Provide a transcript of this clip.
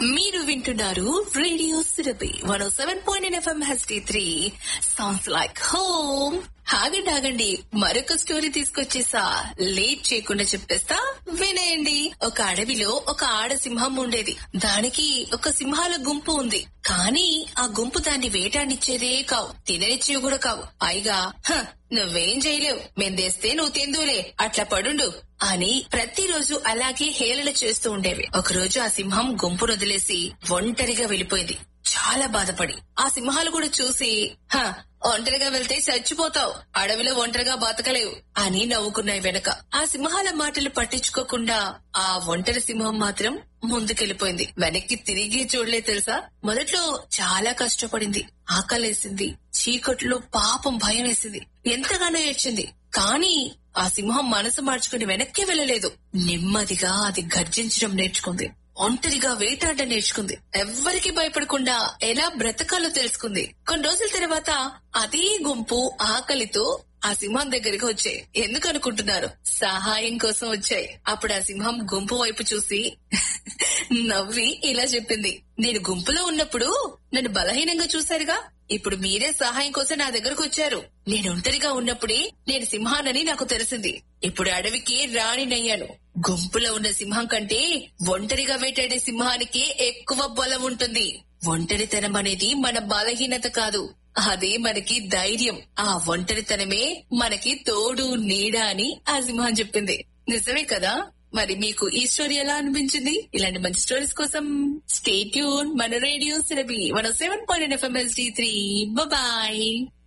మీరు వింటున్నారు radio Sirapi one seven point FM HD three sounds like home ఆగండి ఆగండి మరొక స్టోరీ తీసుకొచ్చేసా లేట్ చేయకుండా చెప్పేస్తా వినేయండి ఒక అడవిలో ఒక ఆడ సింహం ఉండేది దానికి ఒక సింహాల గుంపు ఉంది కానీ ఆ గుంపు దాన్ని వేటాడిచ్చేదే కావు తిననిచ్చేవి కూడా కావు పైగా "హ, నువ్వేం చేయలేవు మేం తెస్తే నువ్వు తిందులే అట్లా పడుండు అని ప్రతిరోజు అలాగే హేళన చేస్తూ ఉండేవి ఒకరోజు ఆ సింహం గుంపును వదిలేసి ఒంటరిగా వెళ్ళిపోయింది చాలా బాధపడి ఆ సింహాలు కూడా చూసి "హ, ఒంటరిగా వెళ్తే చచ్చిపోతావు అడవిలో ఒంటరిగా బతకలేవు అని నవ్వుకున్నాయి వెనక ఆ సింహాల మాటలు పట్టించుకోకుండా ఆ ఒంటరి సింహం మాత్రం ముందుకెళ్లిపోయింది వెనక్కి తిరిగి చూడలే తెలుసా మొదట్లో చాలా కష్టపడింది ఆకలేసింది చీకట్లో పాపం భయం వేసింది ఎంతగానో ఏడ్చింది కానీ ఆ సింహం మనసు మార్చుకుని వెనక్కి వెళ్ళలేదు నెమ్మదిగా అది గర్జించడం నేర్చుకుంది ఒంటరిగా వేటాడడం నేర్చుకుంది ఎవ్వరికి భయపడకుండా ఎలా బ్రతకాలో తెలుసుకుంది కొన్ని రోజుల తర్వాత అదే గుంపు ఆకలితో ఆ సింహం దగ్గరికి వచ్చాయి ఎందుకు అనుకుంటున్నారు సహాయం కోసం వచ్చాయి అప్పుడు ఆ సింహం గుంపు వైపు చూసి నవ్వి ఇలా చెప్పింది నేను గుంపులో ఉన్నప్పుడు నన్ను బలహీనంగా చూశారుగా ఇప్పుడు మీరే సహాయం కోసం నా దగ్గరకు వచ్చారు నేను ఒంటరిగా ఉన్నప్పుడే నేను సింహానని నాకు తెలిసింది ఇప్పుడు అడవికి రాణినయ్యాను గుంపులో ఉన్న సింహం కంటే ఒంటరిగా వేటాడే సింహానికి ఎక్కువ బలం ఉంటుంది ఒంటరితనం అనేది మన బలహీనత కాదు అదే మనకి ధైర్యం ఆ ఒంటరితనమే మనకి తోడు నీడ అని ఆ సింహం చెప్పింది నిజమే కదా మరి మీకు ఈ స్టోరీ ఎలా అనిపించింది ఇలాంటి మంచి స్టోరీస్ కోసం స్టే ట్యూన్ మన radio Sirabi one seven point FMSD three bye